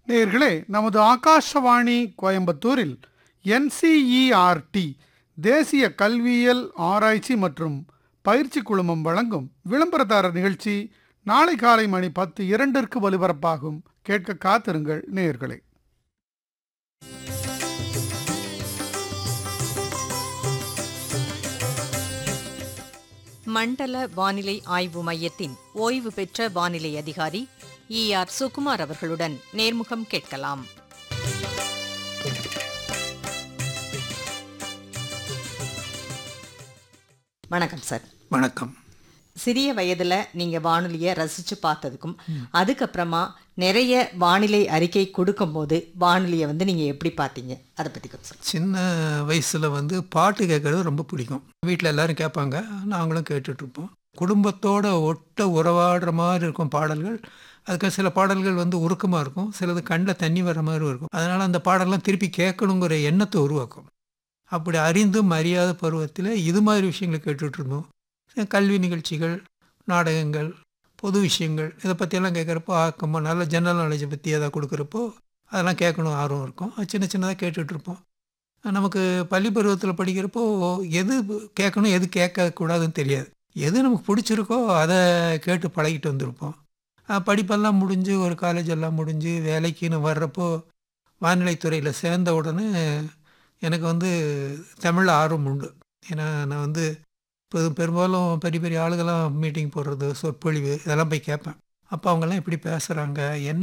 நேயர்களே நமது ஆகாஷவாணி கோயம்புத்தூரில் என்சிஇஆர்டி தேசிய கல்வியியல் ஆராய்ச்சி மற்றும் பயிற்சி குழுமம் வழங்கும் விளம்பரதாரர் நிகழ்ச்சி நாளை காலை மணி பத்து இரண்டிற்கு ஒலிபரப்பாகும் கேட்க காத்திருங்கள் நேயர்களே மண்டல வானிலை ஆய்வு மையத்தின் ஓய்வு பெற்ற வானிலை அதிகாரி இ ஆர் சுகுமார் அவர்களுடன் நேர்முகம் கேட்கலாம் வணக்கம் சார் வணக்கம் சிறிய வயதுல நீங்க வானொலியை ரசிச்சு பார்த்ததுக்கும் அதுக்கப்புறமா நிறைய வானிலை அறிக்கை கொடுக்கும்போது வானொலியை வந்து நீங்க எப்படி பார்த்தீங்க அதை பத்தி கொஞ்சம் சொல்லுங்க. சின்ன வயசில் வந்து பாட்டு கேட்கறது ரொம்ப பிடிக்கும் வீட்டில் எல்லாரும் கேட்பாங்க நாங்களும் கேட்டுட்ருப்போம் குடும்பத்தோட ஒட்ட உறவாடுற மாதிரி இருக்கும் பாடல்கள் அதுக்கு சில பாடல்கள் வந்து உருக்கமாக இருக்கும் சிலது கண்ணில் தண்ணி வர மாதிரி இருக்கும் அதனால் அந்த பாடல்லாம் திருப்பி கேட்கணுங்கிற எண்ணத்தை உருவாக்கும் அப்படி அறிந்தும் அறியாத பருவத்தில் இது மாதிரி விஷயங்களை கேட்டுட்டு இருந்தோம் கல்வி நிகழ்ச்சிகள் நாடகங்கள் பொது விஷயங்கள் இதை பற்றியெல்லாம் கேட்குறப்போ ஆக்கமாக நல்ல ஜெனரல் நாலேஜை பற்றி எதாவது கொடுக்குறப்போ அதெல்லாம் கேட்கணும் ஆர்வம் இருக்கும் அது சின்ன சின்னதாக கேட்டுட்ருப்போம் நமக்கு பள்ளி பருவத்தில் படிக்கிறப்போ எது கேட்கணும் எது கேட்கக்கூடாதுன்னு தெரியாது எது நமக்கு பிடிச்சிருக்கோ அதை கேட்டு பழகிட்டு வந்திருப்போம் அஹ் படிப்பெல்லாம் முடிஞ்சு ஒரு காலேஜ் எல்லாம் முடிஞ்சு வேலைக்குன்னு வர்றப்போ வானிலைத்துறையில் சேர்ந்த உடனே எனக்கு வந்து தமிழில் ஆர்வம் உண்டு ஏன்னா நான் வந்து இப்போ பெரும்பாலும் பெரிய பெரிய ஆளுகள்லாம் மீட்டிங் போடுறது சொற்பொழிவு இதெல்லாம் போய் கேட்பேன் அப்போ அவங்கெல்லாம் எப்படி பேசுகிறாங்க என்ன